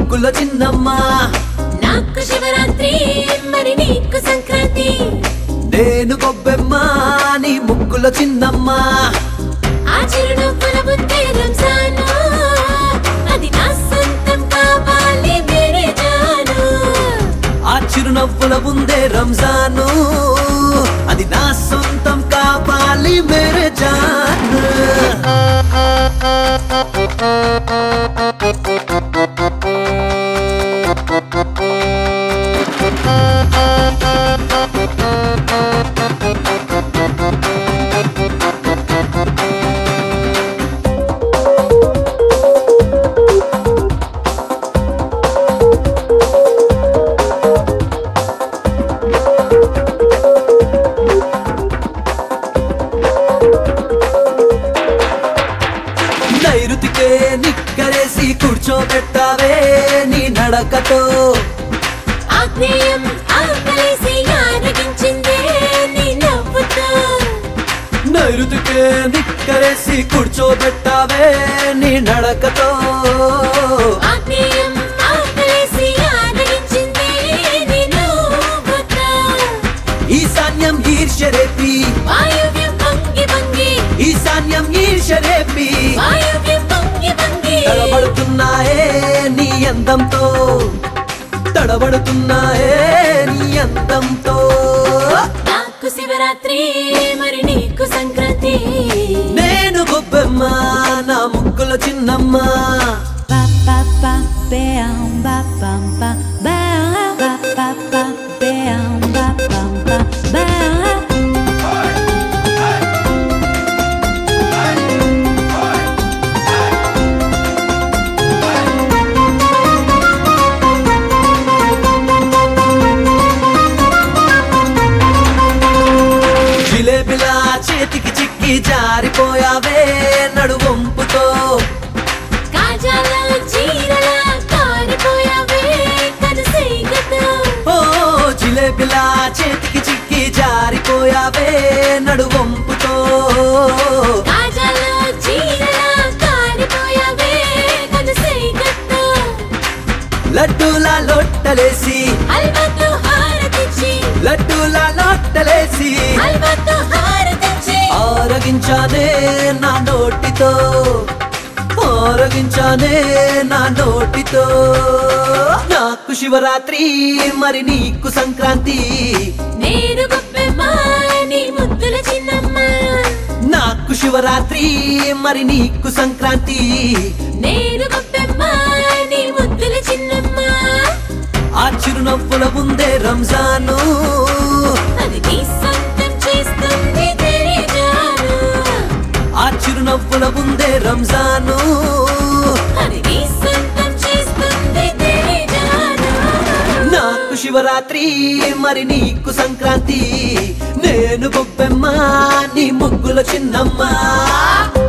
ముగ్గుల చిన్నమ్మ నాకు శివరాత్రి మరి నీకు సంక్రాంతి నేను గొబ్బెమ్మ నీ ముగ్గుల చిన్నమ్మ ఆ చిరునవ్వుల ముందే రంజాను అది నా సొంతం కావాలి మేరే జాను ఆ చిరునవ్వుల ముందే రంజాను అది నా సొంతం కావాలి మేరే జాన్ నైరుతికే నిక్కరేసి కూర్చోబెట్టావే నీ నడకతో ఆగ్నేయం ఆకలేసి ఆరగించిందే నీ నవ్వుతో నైరుతికే నిక్కరేసి కూర్చోబెట్టావే నీ నడకతో ఆగ్నేయం ఆకలేసి ఆరగించిందే నీ నవ్వుతో ఈశాన్యం ఈర్ష్యరేపి వాయువ్యం పొంగి పొంగి ఈశాన్యం ఈర్ష్యరేపి వాయువ్యం పొంగి పొంగి తడబడుతున్నాయే నీ అందంతో తడబడుతున్నాయే నీ అందంతో నాకు శివరాత్రి మరి నీకు సంక్రాంతి నేను గొబ్బెమ్మ నా ముగ్గుల చిన్నమ్మ ba ba ba bam ba bam ba bam ba ba ba bam ba bam ba bam జిలేబిలా చేతికి చిక్కి జారిపోయావే నడువంపుతో కాజాల చీరల కారిపోయావే కనసైగతో ఓ జిలేబిలా చేతికి చిక్కి జారిపోయావే నడువంపుతో కాజాల చీరల కారిపోయావే కనసైగతో లడ్డూలా లొట్టలేసి హల్వాతో హారతిచ్చి లడ్డూలా లొట్టలేసి హల్వాతో హారతిచ్చి ఆరగించానే నా నోటితో ఆరగించానే నా నోటితో నాకు శివరాత్రి మరి నీకు సంక్రాంతి నేను గొప్పెమ్మ నీ ముద్దుల చిన్నమ్మ నాకు శివరాత్రి మరి నీకు సంక్రాంతి నేను గొప్పెమ్మ నీ ముద్దుల చిన్నమ్మ ఆ చిరునవ్వుల ముందే రంజాను అది నీ సొంతం చేస్తుంది తెలియజాను ఆ చిరునవ్వుల ముందే రంజాను అది నీ సొంతం చేస్తుంది తెలియజాను నాకు శివరాత్రి మరి నీకు సంక్రాంతి నేను గొబ్బెమ్మ నీ ముగ్గుల చిన్నమ్మ